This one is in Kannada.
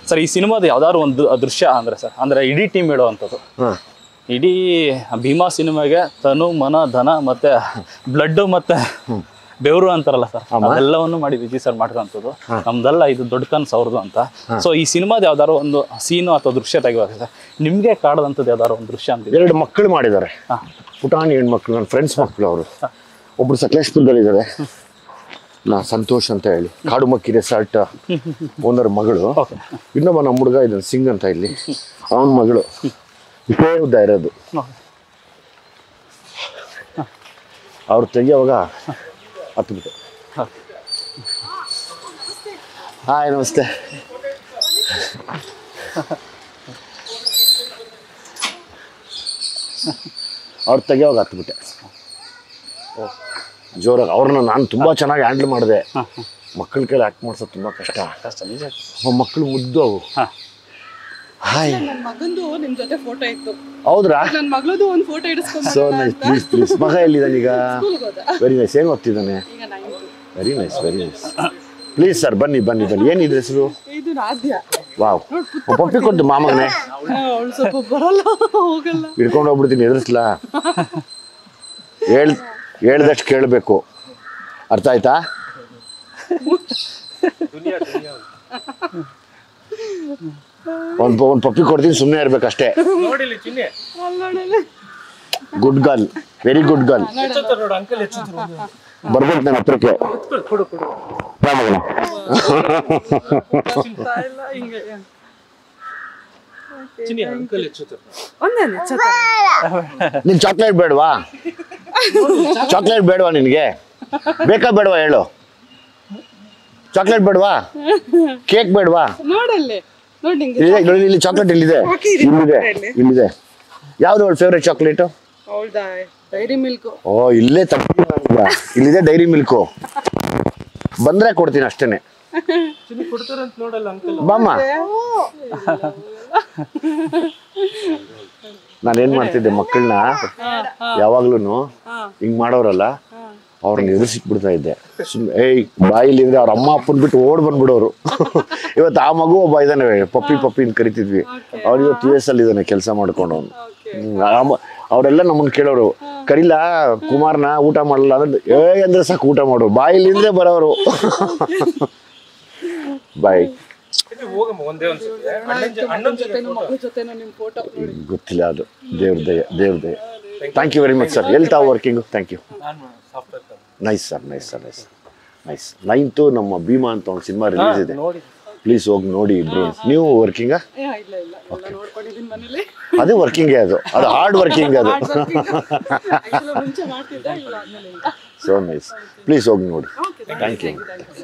ಸರ್ ಈ ಸಿನಿಮಾದ ಯಾವ್ದಾದ್ರು ಒಂದು ದೃಶ್ಯ ಅಂದ್ರೆ ಸರ್ ಅಂದ್ರೆ ಇಡೀ ಟೀಮ್ ಹೇಳುವಂಥದ್ದು ಹಾಂ ಇಡೀ ಭೀಮಾ ಸಿನಿಮಾಗೆ ತನು ಮನ ಧನ ಮತ್ತೆ ಬ್ಲಡ್ ಮತ್ತೆ ಬೆವರು ಅಂತಾರಲ್ಲ ಸರ್ ಅದೆಲ್ಲವನ್ನು ಮಾಡಿ ವಿಜಯ್ ಸರ್ ಮಾಡಿರೋಂಥದ್ದು ನಮ್ದೆಲ್ಲ ಇದು ದೊಡ್ಡ ಕನ್ಸು ಅವ್ರದ್ದು ಅಂತ ಸೊ ಈ ಸಿನಿಮಾದ ಯಾವ್ದಾದ್ರು ಒಂದು ಸೀನು ಅಥವಾ ದೃಶ್ಯ ತೆಗಿವಾಗ ಸರ್ ನಿಮ್ಗೆ ಕಾಡದಂಥದ್ದು ಯಾವ್ದಾದ್ರು ಒಂದು ದೃಶ್ಯ ಅಂತ ಎರಡು ಮಕ್ಕಳು ಮಾಡಿದ್ದಾರೆ ಹಾ. ಪುಟಾಣಿ ಹೆಣ್ಮಕ್ಳು ನನ್ನ ಫ್ರೆಂಡ್ಸ್ ಮಕ್ಕಳು ಅವರು ಒಬ್ರು ಸಕಲೇಶ್ಪುರದಲ್ಲಿದ್ದಾರೆ ನಾ ಸಂತೋಷ್ ಅಂತ ಹೇಳಿ ಕಾಡು ಮಕ್ಕಿ ರೆಸಾರ್ಟ್ ಓನರ್ ಮಗಳು ಓಕೆ ಇನ್ನೊಬ್ಬ ನಮ್ಮ ಹುಡುಗ ಇದ್ದಾನೆ ಸಿಂಗ್ ಅಂತ ಇಲ್ಲಿ ಅವನ ಮಗಳು ಇಷ್ಟೇ ಉದ್ದ ಇರೋದು ಅವ್ರು ತೆಗಿಯೋವಾಗ ಹತ್ಬಿಟ್ಟು ಹಾಯ್ ನಮಸ್ತೆ ಅವ್ರು ತೆಗಿಯೋವಾಗ ಹತ್ಬಿಟ್ಟೆ ಜೋರಾಗಿ ಅವ್ರನ್ನ ನಾನು ತುಂಬ ಚೆನ್ನಾಗಿ ಹ್ಯಾಂಡಲ್ ಮಾಡಿದೆ ಮಕ್ಕಳ ಕೈಲಿ ಆ್ಯಕ್ಟ್ ಮಾಡ್ಸೋದು ತುಂಬ ಕಷ್ಟ ಕಷ್ಟ ನಿಜ ಅವ್ ಮಕ್ಕಳು ಮುದ್ದು ಅವು ಹಾ ಹಾಯ್ ನನ್ ಮಗಂದು ನಿಮ್ ಜೊತೆ ಫೋಟೋ ಇತ್ತು ಹೌದ್ರಾ ನನ್ ಮಗಳದು ಒಂದ್ ಫೋಟೋ ಇಡಿಸ್ಕೊಂಡ್ ಸೊ ನೈಸ್ ಪ್ಲೀಸ್ ಪ್ಲೀಸ್ ಮಗ ಎಲ್ಲಿದ್ದಾನೆ ಈಗ ಸ್ಕೂಲ್ಗೆ ಹೋದ ವೆರಿ ನೈಸ್ ಹೆಂಗ್ ಓದ್ತಿದ್ದಾನೆ ಈಗ ninth very nice very nice please sir ಬನ್ನಿ ಬನ್ನಿ ಬನ್ನಿ ಏನಿದೆ ಹೆಸರು ಇದು ನಾದ್ಯ ವಾವ್ ಪಪ್ಪಿ ಕೊಟ್ಟು ಮಾಮಗನೆ ಅವಳು ಸ್ವಲ್ಪ ಬರಲ್ಲ ಹೋಗಲ್ಲ ಹಿಡ್ಕೊಂಡು ಹೋಗ್ಬಿಡ್ತೀನಿ ಎದುರಿಸ್ಲಾ ಹೇಳ್ ಹೇಳ್ದಷ್ಟು ಕೇಳಬೇಕು ಅರ್ಥ ಆಯ್ತಾ ಒಂದು ಒಂದು ಪಪ್ಪಿ ಕೊಡ್ತೀನಿ ಸುಮ್ಮನೆ ಇರ್ಬೇಕಷ್ಟೇ good girl very good girl ಬರ್ಬೇಕು ನನ್ನ ಹತ್ರಕ್ಕೆ ಬಾ ಮಗನೇ. ಇಲ್ಲ ಹಿಂಗೆ ಒಂದೇ ನಿನ್ ಚಾಕ್ಲೇಟ್ ಬೇಡವಾ ಚಾಕ್ಲೇಟ್ ಬೇಡವಾ ನಿನಗೆ ಬೇಕಾ ಬೇಡವಾ ಹೇಳು ಚಾಕ್ಲೇಟ್ ಬೇಡವಾ ಕೇಕ್ ಬೇಡವಾ ನೋಡಲ್ಲಿ ನೋಡಿ ನಿಂಗೆ ಇಲ್ಲಿದೆ ನೋಡಿ ಇಲ್ಲಿ ಚಾಕ್ಲೇಟ್ ಇಲ್ಲಿದೆ ಇಲ್ಲಿದೆ ಇಲ್ಲಿದೆ ಯಾವ್ದು ಅವಳ ಫೇವ್ರೆಟ್ ಚಾಕ್ಲೇಟು ಅವಳ್ದ ಡೈರಿ ಮಿಲ್ಕ್ ಓ ಇಲ್ಲೇ ತಪ್ಪಿ ಇಲ್ಲಿದೆ ಡೈರಿ ಮಿಲ್ಕು ಬಂದ್ರೆ ಕೊಡ್ತೀನಿ ಅಷ್ಟೇನೆ ಬಾಮ್ಮ ನಾನೇನ್ ಮಾಡ್ತಿದ್ದೆ ಮಕ್ಕಳನ್ನ ಯಾವಾಗ್ಲೂ ಹಿಂಗ್ ಮಾಡೋರಲ್ಲ ಅವ್ರನ್ನ ಎದುರಿಸಿಟ್ಬಿಡ್ತಾ ಇದ್ದೆ ಸುಮ್ಮನೆ ಏಯ್ ಬಾಯಿಲಿ ಅಂದ್ರೆ ಅವ್ರ ಅಮ್ಮ ಅಪ್ಪನ್ ಬಿಟ್ಟು ಓಡ್ ಬಂದ್ಬಿಡೋರು ಇವತ್ತು ಆ ಮಗು ಒಬ್ಬ ಇದ್ದಾನೆ ಪಪ್ಪಿ ಪಪ್ಪಿ ಅಂತ ಕರಿತಿದ್ವಿ ಅವ್ರು ಇವತ್ತು ಯು ಎಸ್ ಅಲ್ಲಿ ಇದ್ದಾನೆ ಕೆಲಸ ಮಾಡ್ಕೊಂಡು ಅವನು ಅವರೆಲ್ಲ ನಮ್ಮನ್ನ ಕೇಳೋರು ಕರಿಲ್ಲ ಕುಮಾರ್ನ ಊಟ ಮಾಡಲ್ಲ ಅಂದ್ರೆ ಏ ಅಂದ್ರೆ ಸಾಕು ಊಟ ಮಾಡು ಬಾಯಿಲಿಂದ್ರೆ ಬರೋರು ಬಾಯ್ ಅಣ್ಣನ ಜೊತೆನು ಮಗಳ ಜೊತೆನು ನಿಮ್ ಫೋಟೋ ನೋಡಿ ಗೊತ್ತಿಲ್ಲ ಅದು ದೇವ್ರ ದಯ ದೇವ್ರ ದಯ thank you very much sir ಎಲ್ಲಿ ತಾವು working thank you nice sir nice sir nice nice ninth ನಮ್ಮ ಭೀಮಾ ಅಂತ ಒಂದು ಸಿನಿಮಾ ರಿಲೀಸ್ ಇದೆ ಪ್ಲೀಸ್ ಹೋಗಿ ನೋಡಿ ಇಬ್ರು ನೀವು ವರ್ಕಿಂಗಾ ಏ, ಇಲ್ಲ ಇಲ್ಲ ಎಲ್ಲ ನೋಡ್ಕೊಂಡಿದ್ದೀನಿ ಮನೇಲಿ ಅದು ವರ್ಕಿಂಗೇ ಅದು ಅದು ಹಾರ್ಡ್ ವರ್ಕಿಂಗ್ ಅದು Actually ಮುಂಚೆ ಮಾಡ್ತಿದ್ದೆ ಇಲ್ಲ ಆದ್ಮೇಲೆ ಇಲ್ಲ ಸೊ ನೈಸ್ ಪ್ಲೀಸ್ ಹೋಗಿ ನೋಡಿ ಓಕೆ ಥ್ಯಾಂಕ್ ಯು